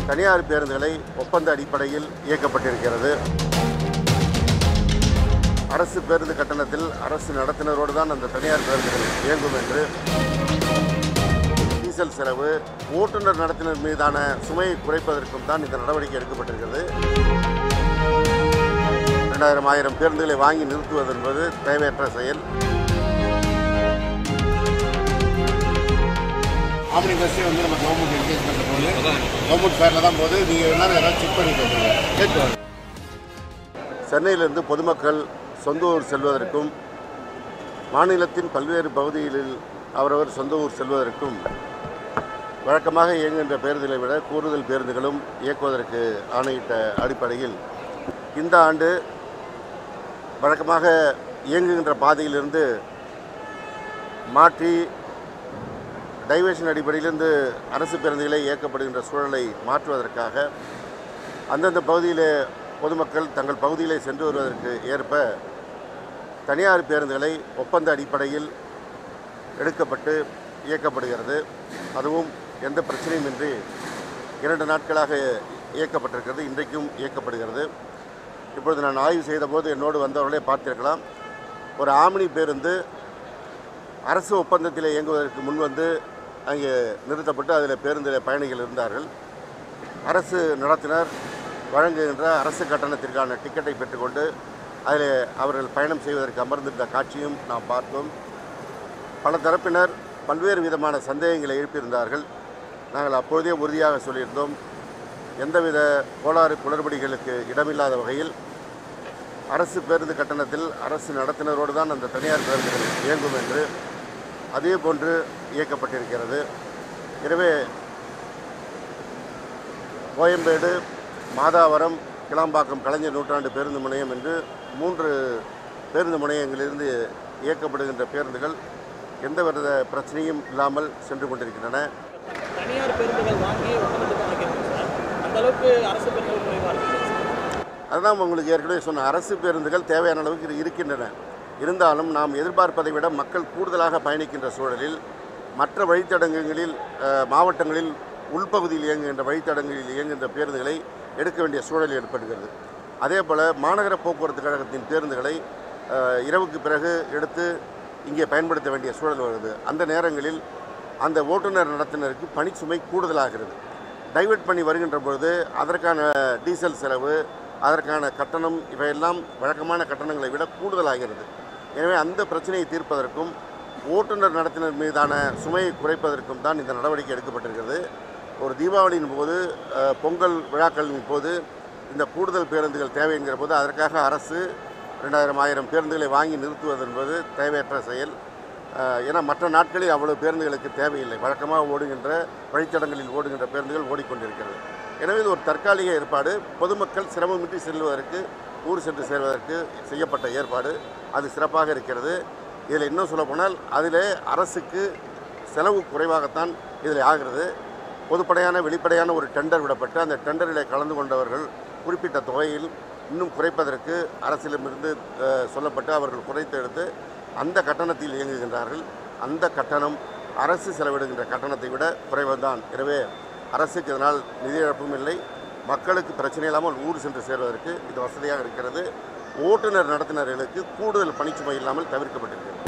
தனியார் பேருந்துகளை ஒப்பந்த அடிப்படையில் இயக்கப்பட்டிருக்கிறது அரசு பேருந்து கட்டணத்தில் அரசு நடத்துனரோடு தான் அந்த தனியார் பேருந்துகள் இயங்கும் என்று டீசல் செலவு ஓட்டுநர் நடத்துனர் மீதான சுமையை குறைப்பதற்கும் தான் இந்த நடவடிக்கை எடுக்கப்பட்டிருக்கிறது இரண்டாயிரம் ஆயிரம் பேருந்துகளை வாங்கி நிறுத்துவது என்பது தேவையற்ற செயல் ஆம்னி பஸ்ஸே வந்து நம்ம கவர்மெண்ட் என்கேஜ் பண்ணுற போது கவர்மெண்ட் ஃபேரில் தான் போது நீங்கள் எல்லாரும் யாராவது செக் பண்ணி கேட்குறீங்க சென்னையிலிருந்து பொதுமக்கள் சொந்த ஊர் செல்வதற்கும் மாநிலத்தின் பல்வேறு பகுதிகளில் அவரவர் சொந்த ஊர் செல்வதற்கும் வழக்கமாக இயங்குகின்ற பேருந்துகளை விட கூடுதல் பேருந்துகளும் இயக்குவதற்கு ஆணையிட்ட அடிப்படையில் இந்த ஆண்டு வழக்கமாக இயங்குகின்ற பாதையிலிருந்து மாற்றி டைவர்ஷன் அடிப்படையிலிருந்து அரசு பேருந்துகளை இயக்கப்படுகின்ற சூழலை மாற்றுவதற்காக அந்தந்த பகுதியிலே பொதுமக்கள் தங்கள் பகுதியிலே சென்று வருவதற்கு ஏற்ப தனியார் பேருந்துகளை ஒப்பந்த அடிப்படையில் எடுக்கப்பட்டு இயக்கப்படுகிறது அதுவும் எந்த பிரச்சனையுமின்றி இரண்டு நாட்களாக இயக்கப்பட்டிருக்கிறது இன்றைக்கும் இயக்கப்படுகிறது இப்பொழுது நான் ஆய்வு செய்தபோது என்னோடு வந்தவர்களே பார்த்திருக்கலாம் ஒரு ஆமினி பேருந்து அரசு ஒப்பந்தத்தில் இயங்குவதற்கு முன்வந்து அங்கே நிறுத்தப்பட்டு அதில் பேருந்தில் பயணிகள் இருந்தார்கள் அரசு நடத்தினர் வழங்குகின்ற அரசு கட்டணத்திற்கான டிக்கெட்டை பெற்றுக்கொண்டு அதில் அவர்கள் பயணம் செய்வதற்கு அமர்ந்திருந்த காட்சியும் நாம் பார்த்தோம் பல தரப்பினர் பல்வேறு விதமான சந்தேகங்களை எழுப்பியிருந்தார்கள் நாங்கள் அப்பொழுதே உறுதியாக சொல்லியிருந்தோம் எந்தவித கோளாறு குளறுபடிகளுக்கு இடமில்லாத வகையில் அரசு பேருந்து கட்டணத்தில் அரசு நடத்துனரோடு தான் அந்த தனியார் பேருந்துகள் இயங்கும் என்று அதே போன்று இயக்கப்பட்டிருக்கிறது எனவே கோயம்பேடு மாதாவரம் கிளாம்பாக்கம் கலைஞர் நூற்றாண்டு பேருந்து முனையம் என்று மூன்று பேருந்து முனையங்களிலிருந்து இயக்கப்படுகின்ற பேருந்துகள் எந்தவித பிரச்சனையும் இல்லாமல் சென்று கொண்டிருக்கின்றன தனியார் பேருந்துகள் வாங்கி ஒப்பந்தத்துக்கு வைக்கணும் சார் அந்த அளவுக்கு அரசு பேருந்துகள் குறைவாக இருக்குது சார் அதுதான் உங்களுக்கு ஏற்கனவே சொன்ன அரசு பேருந்துகள் தேவையான அளவுக்கு இரு- இருக்கின்றன இருந்தாலும் நாம் எதிர்பார்ப்பதை விட மக்கள் கூடுதலாக பயணிக்கின்ற சூழலில் மற்ற வழித்தடங்களில் அஹ், மாவட்டங்களில் உள்பகுதியில் இயங்குகின்ற வழித்தடங்களில் இயங்குகின்ற பேருந்துகளை எடுக்க வேண்டிய சூழல் ஏற்படுகிறது அதே போல் மாநகர போக்குவரத்து கழகத்தின் பேருந்துகளை அஹ், இரவுக்கு பிறகு எடுத்து இங்கே பயன்படுத்த வேண்டிய சூழல் வருது அந்த நேரங்களில் அந்த ஓட்டுநர் நடத்துனருக்கு பணிச்சுமை கூடுதலாகிறது டைவர்ட் பண்ணி வருகின்ற பொழுது அதற்கான டீசல் செலவு அதற்கான கட்டணம் இவையெல்லாம் வழக்கமான கட்டணங்களை விட கூடுதலாகிறது எனவே அந்த பிரச்சனையை தீர்ப்பதற்கும் ஓட்டுநர் நடத்தினர் மீதான சுமையை குறைப்பதற்கும் தான் இந்த நடவடிக்கை எடுக்கப்பட்டிருக்கிறது ஒரு தீபாவளியின் போது அஹ், பொங்கல் விழாக்களின் போது இந்த கூடுதல் பேருந்துகள் தேவை என்கிற போது அதற்காக அரசு ரெண்டாயிரம் ஆயிரம் பேருந்துகளை வாங்கி நிறுத்துவது என்பது தேவையற்ற செயல் அஹ், ஏன்னா மற்ற நாட்களில் அவ்வளவு பேருந்துகளுக்கு தேவையில்லை வழக்கமாக ஓடுகின்ற வழித்தடங்களில் ஓடுகின்ற பேருந்துகள் ஓடிக்கொண்டிருக்கிறது எனவே இது ஒரு தற்காலிக ஏற்பாடு பொதுமக்கள் சிரமமின்றி செல்வதற்கு ஊர் சென்று சேர்வதற்கு செய்யப்பட்ட ஏற்பாடு அது சிறப்பாக இருக்கிறது இதில் இன்னும் சொல்லப்போனால் அதிலே அரசுக்கு செலவு குறைவாகத்தான் இதில் ஆகிறது பொதுப்படையான வெளிப்படையான ஒரு டெண்டர் விடப்பட்டு அந்த டெண்டரில் கலந்து கொண்டவர்கள் குறிப்பிட்ட தொகையில் இன்னும் குறைப்பதற்கு அரசிடமிருந்து அஹ், சொல்லப்பட்டு அவர்கள் குறைத்து எடுத்து அந்த கட்டணத்தில் இயங்குகின்றார்கள் அந்த கட்டணம் அரசு செலவிடுகின்ற கட்டணத்தை விட குறைவுதான் எனவே அரசுக்கு இதனால் நிதி இழப்பும் இல்லை மக்களுக்கு பிரச்சனை இல்லாமல் ஊர் சென்று சேர்வதற்கு இது வசதியாக இருக்கிறது ஓட்டுநர் நடத்துனர்களுக்கு கூடுதல் பணிச்சுமை இல்லாமல் தவிர்க்கப்பட்டிருக்கிறது